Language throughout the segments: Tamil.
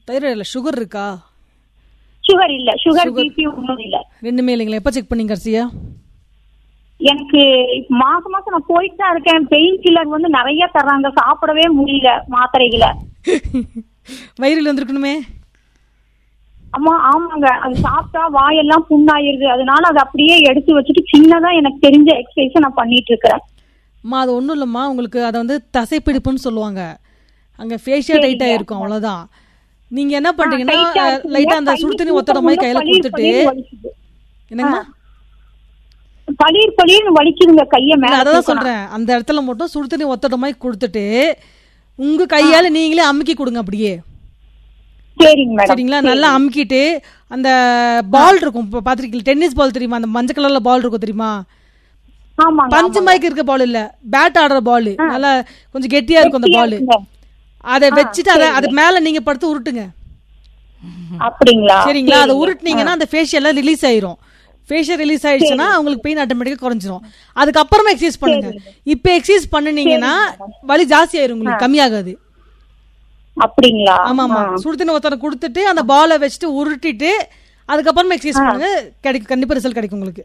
தைராய்டு இல்லை சுகர் இருக்கா சுகர் இல்ல சுகர் பிபி ஒண்ணும் இல்ல ரெண்டுமே இல்லைங்களா எப்போ செக் பண்ணீங்க கடைசியா எனக்கு மாசம் மாசம் நான் போயிட்டு தான் இருக்கேன் பெயின் கில்லர் வந்து நிறைய தர்றாங்க சாப்பிடவே முடியல மாத்திரைகளை வயிறில் வந்திருக்கணுமே அம்மா ஆமாங்க அது சாப்பிட்டா வாயெல்லாம் புண்ணாயிருது அதனால அதை அப்படியே எடுத்து வச்சுட்டு சின்னதா எனக்கு தெரிஞ்ச எக்ஸசைஸ் நான் பண்ணிட்டு இருக்கிறேன் அம்மா அது ஒன்றும் இல்லைம்மா உங்களுக்கு அதை வந்து தசைப்பிடிப்புன்னு சொல்லுவாங்க அங்கே ஃபேஷியல் டைட்டாக இருக்கும் அவ்வளோதான் நீங்கள் என்ன பண்ணுறீங்கன்னா tight ஆ இருக்குங்க. லைட்டாக அந்த கை சுடு தண்ணி தூக்க ஒத்தட மாதிரி முடியல, கையில் பளீர் கொடுத்துட்டு பளீர்னு வலிக்குது. என்னங்கம்மா பளீர் பளீர்னு வலிக்குதுங்க கைய இல்ல மேல அதை தான் தூக்கினா. சொல்கிறேன் அந்த இடத்துல மட்டும் சுடு தண்ணி ஒத்தட மாதிரி கொடுத்துட்டு உங்கள் கையால் நீங்களே அமுக்கி கொடுங்க அப்படியே சரிங்க மேடம் சரிங்களா நல்லா அமுக்கிட்டு அந்த பால் இருக்கும் இப்போ பார்த்துருக்கீங்க டென்னிஸ் பால் தெரியுமா அந்த மஞ்சள் கலரில் பால் இருக்கும் தெரியுமா ஆமாங்க பஞ்சு மைக்கு இருக்க பால் இல்ல பேட் ஆடுற பால் நல்லா கொஞ்சம் கெட்டியா இருக்கும் அந்த பால் இருக்குங்க. அதை வச்சுட்டு அதை அது மேல நீங்க படுத்து உருட்டுங்க அப்படிங்களா சரிங்களா அதை உருட்டுனீங்கன்னா அந்த ஃபேஷியல் ரிலீஸ் ஆயிரும் ஃபேஷியல் ரிலீஸ் ஆயிடுச்சுன்னா உங்களுக்கு பெயின் ஆட்டோமேட்டிக்கா குறைஞ்சிரும் அதுக்கப்புறமா எக்ஸசைஸ் பண்ணுங்க இப்போ எக்ஸசைஸ் பண்ணுனீங்கன்னா வலி ஜாஸ்தி ஆயிரும் உங்களுக்கு கம்மியாகாது அப்படிங்களா ஆமா ஆமா சுடு தண்ணி ஒருத்தனை கொடுத்துட்டு அந்த பாலை வச்சுட்டு உருட்டிட்டு அதுக்கப்புறமா எக்ஸசைஸ் பண்ணுங்க கிடைக்கும் கண்டிப்பா ரிசல்ட் கிடைக்கும் உங்களுக்கு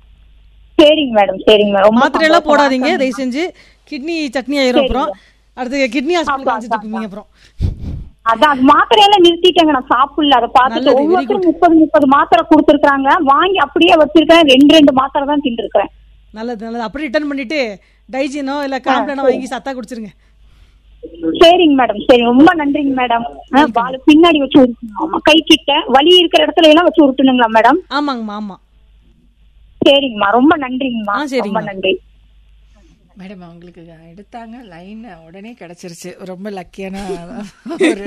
சரிங்க மேடம் சரிங்க மேடம் ரொம்ப மாத்திரை எல்லாம் போடாதீங்க தயவு செஞ்சு கிட்னி சட்னி ஆயிரும் அப்புறம் அடுத்து கிட்னி ஹாஸ்பிட்டல் காமிச்சிட்டு இருப்பீங்க அப்புறம் அதான் அது மாத்திரை எல்லாம் நிறுத்திட்டேங்க நான் சாப்பிடல அதை பார்த்துட்டு நல்லது, very ஒவ்வொருத்தரும் முப்பது முப்பது மாத்திரை கொடுத்துருக்காங்க வாங்கி அப்படியே வச்சிருக்கேன் ரெண்டு ரெண்டு மாத்திரை தான் தின்னு இருக்கிறேன் நல்லது நல்லது அப்படியே ரிட்டர்ன் பண்ணிட்டு டைஜினோ இல்ல காம்ப்ளானோ வாங்கி சத்தா குடிச்சிருங்க சரிங்க மேடம் சரி ரொம்ப நன்றிங்க மேடம் பால் பின்னாடி வச்சு உருட்டணும் ஆமா கை கிட்ட வலி இருக்கிற இடத்துல எல்லாம் வச்சு உருட்டணுங்களா மேடம் ஆமாங்கம்மா ஆமா சரிங்கம்மா ரொம்ப நன்றிங்கம்மா ஆ, சரிங்கம்மா. ரொம்ப நன்றி மேடம் அவங்களுக்கு எடுத்தாங்க லைன் உடனே கிடைச்சிருச்சு ரொம்ப லக்கியான ஒரு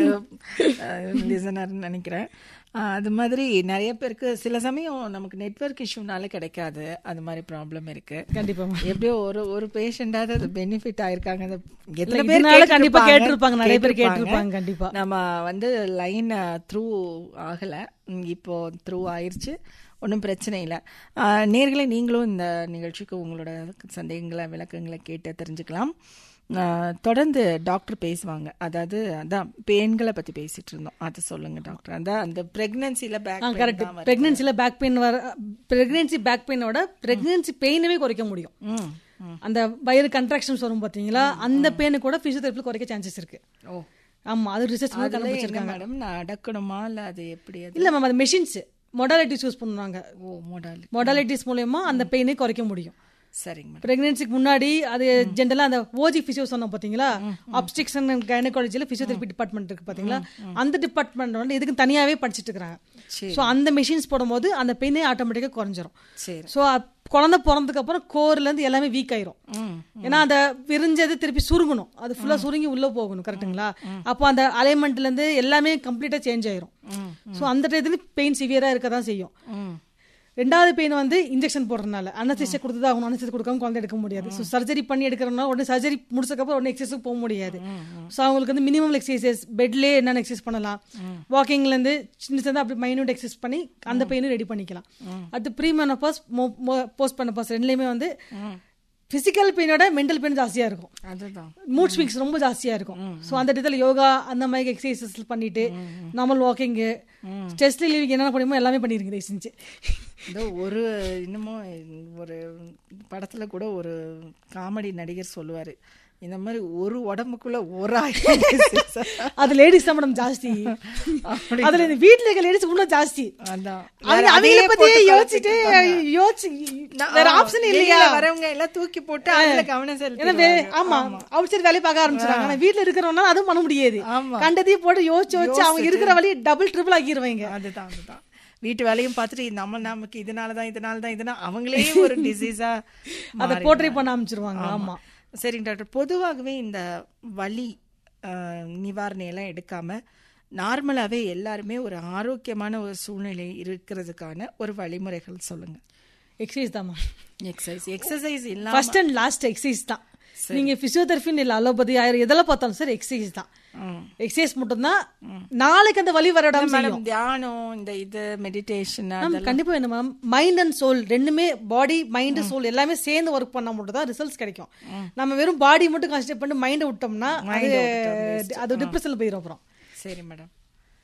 லிசனர்னு நினைக்கிறேன் அஹ், அது மாதிரி நிறைய பேருக்கு சில சமயம் நமக்கு நெட்வொர்க் இஷ்யூனால கிடைக்காது அது மாதிரி ப்ராப்ளம் இருக்கு கண்டிப்பா எப்படியோ ஒரு ஒரு பேஷண்டாவது அது பெனிஃபிட் ஆயிருக்காங்க அது எத்தனை இல்ல, பேர் இதனால கண்டிப்பா கேட்டிருப்பாங்க, கேட்டிருப்பாங்க, நிறைய பேர் கேட்டிருப்பாங்க. கேட்டிருப்பாங்க, கண்டிப்பா. நம்ம வந்து லைன் த்ரூ ஆகல ம், இப்போ த்ரூ ஆயிருச்சு ஒன்றும் பிரச்சனை இல்லை நேர்களை நீங்களும் இந்த நிகழ்ச்சிக்கு உங்களோட சந்தேகங்களை விளக்கங்களை கேட்டு தெரிஞ்சுக்கலாம் ஆ, தொடர்ந்து டாக்டர் பேசுவாங்க அதாவது அதான் பெண்களை பத்தி பேசிட்டு இருந்தோம் அதை சொல்லுங்க டாக்டர் அதான் அந்த பிரெக்னன்சில பேக் கரெக்ட் பிரெக்னன்சில பேக் பெயின் வர பிரெக்னன்சி பேக் பெயினோட பிரெக்னன்சி பெயினவே குறைக்க முடியும் ம் அந்த வயிறு கன்ட்ராக்ஷன்ஸ் வரும் பாத்தீங்களா அந்த பெயினை கூட பிசியோதெரபில குறைக்க சான்சஸ் இருக்கு ஓ ஆமா அது ரிசர்ச் அதுல என்ன கண்டுபிடிச்சிருக்காங்க மேடம் நான் அடக்கணுமா இல்ல அது எப்படி அது இல்ல மேம் அது மெஷின்ஸ் மொடாலிட்டிஸ் யூஸ் பண்ணுவாங்க ஓ மோடாலி மொடாலிட்டிஸ் மூலயமா அந்த பெயினை குறைக்க முடியும் சரிங்க மேடம் பிரெக்னன்சிக்கு முன்னாடி அது ஜென்ரலா அந்த ஓஜி பிசியோ சொன்னோம் பாத்தீங்களா அப்ஸ்டிக்ஷன் கைனகாலஜில பிசியோதெரபி டிபார்ட்மெண்ட் இருக்கு பாத்தீங்களா அந்த டிபார்ட்மெண்ட் வந்து இதுக்கு தனியாவே படிச்சிட்டு இருக்காங்க சரி. சோ அந்த மெஷின்ஸ் போடும்போது அந்த பெயினே ஆட்டோமேட்டிக்கா குறைஞ்சிரும் சரி சோ குழந்தை பிறந்ததுக்கு அப்புறம் கோர்ல இருந்து எல்லாமே வீக் ஆயிரும் ம் ஏன்னா அந்த விரிஞ்சது திருப்பி சுருங்கணும் அது ஃபுல்லா சுருங்கி உள்ள போகணும் கரெக்ட்டுங்களா அப்போ அந்த அலைன்மெண்ட்ல இருந்து எல்லாமே கம்ப்ளீட்டா சேஞ்ச் ஆயிரும் சோ அந்த டயத்துல பெயின் சிவியரா இருக்க தான் செய்யும் ம் ரெண்டாவது பெயின் வந்து இன்ஜெக்ஷன் போடுறதுனால அனஸ்தீசியா கொடுத்து தான் ஆகணும் அனஸ்தீசியா கொடுக்காம குழந்தை எடுக்க முடியாது ஸோ சர்ஜரி பண்ணி எடுக்கிறதுனால உடனே சர்ஜரி முடிச்சக்கப்புறம் உடனே எக்ஸசைஸ் போக முடியாது ஸோ அவங்களுக்கு வந்து மினிமம் எக்ஸசைசஸ் பெட்லேயே என்னென்ன எக்ஸசைஸ் பண்ணலாம் வாக்கிங்ல இருந்து சின்ன சின்ன அப்படி மைனூட் எக்ஸசைஸ் பண்ணி அந்த பெயினும் ரெடி பண்ணிக்கலாம் அடுத்து ப்ரீ மெனோபாஸ் போஸ்ட் மெனோபாஸ் ரெண்டுலேயுமே வந்து பிசிக்கல் பெயினோட மென்டல் பெயின் ஜாஸ்தியா இருக்கும் அதுதான் மூட் ஸ்விங்ஸ் ரொம்ப ஜாஸ்தியா இருக்கும் ஸோ அந்த இடத்துல யோகா அந்த மாதிரி எக்ஸசைசஸ் பண்ணிட்டு நார்மல் வாக்கிங்கு ஸ்ட்ரெஸ் ரிலீவிங் என்னென்ன பண்ணியுமோ எல்லாமே பண்ணிருங்க தயவு செஞ்சு இதோ ஒரு இன்னமும் ஒரு படத்துல கூட ஒரு காமெடி நடிகர் சொல்லுவாரு இந்த மாதிரி ஒரு உடம்புக்குள்ள ஒரு ஆயிரம் disease. அது லேடிஸ் தான் மேடம் ஜாஸ்தி அப்படி. அதுல இந்த வீட்ல இருக்க லேடிஸ் இன்னும் ஜாஸ்தி அதான் அவங்க அவங்கள பத்தியே யோசிச்சுட்டு யோசிச்சு வேற ஆப்ஷன் இல்லையா வெளியில வரவங்க எல்லாம் தூக்கி போட்டு அதுல கவனம் ஏன்னா வே- செலுத்தி ஆமா அவுட் சைடு வேலையை பார்க்க ஆரம்பிச்சிடாங்க ஆனா வீட்ல இருக்கிறவங்க அதுவும் பண்ண முடியாது ஆமா. கண்டதையும் போட்டு யோசிச்சு வச்சு அவங்க இருக்கிற வழி டபுள் ட்ரிபிள் ஆக்கிடுவாங்க அதுதான் அதுதான் வீட்டு வேலையும் பார்த்துட்டு நம்ம நமக்கு இதனாலதான் இதனாலதான் இதனால அவங்களே ஒரு டிசீஸா அதை போர்ட்ரே பண்ண ஆரம்பிச்சிருவாங்க ஆமா சரிங்க டாக்டர் பொதுவாகவே இந்த வலி அஹ், நிவாரணை எல்லாம் எடுக்காம நார்மலாவே எல்லாருமே ஒரு ஆரோக்கியமான ஒரு சூழ்நிலை இருக்கிறதுக்கான ஒரு வழிமுறைகள் சொல்லுங்க எக்ஸசைஸ் தான் எக்ஸசைஸ் எக்ஸசைஸ் இல்லாம ஃபர்ஸ்ட் அண்ட் லாஸ்ட் எக்ஸசைஸ் தான் நீங்க பிசியோதெரபின்னு இல்ல அலோபதி ஆயிரம் எதெல்லாம் பார்த்தாலும் சார் எக்ஸசைஸ் தான் ம். எக்ஸசைஸ் மட்டும்தான் நாளைக்கு அந்த வலி வர இடம் செய்யும் மேடம் தியானம் இந்த இது மெடிடேஷன் மேம் கண்டிப்பா என்ன மேம் மைண்ட் அண்ட் சோல் ரெண்டுமே பாடி மைண்ட் சோல் எல்லாமே சேர்ந்து ஒர்க் பண்ணா மட்டும் தான் ரிசல்ட்ஸ் கிடைக்கும் நம்ம வெறும் பாடி மட்டும் கான்சென்ட்ரேட் பண்ணி மைண்டை விட்டோம்னா அது அது டிப்ரெஷன்ல போயிடும் அப்புறம் சரி மேடம்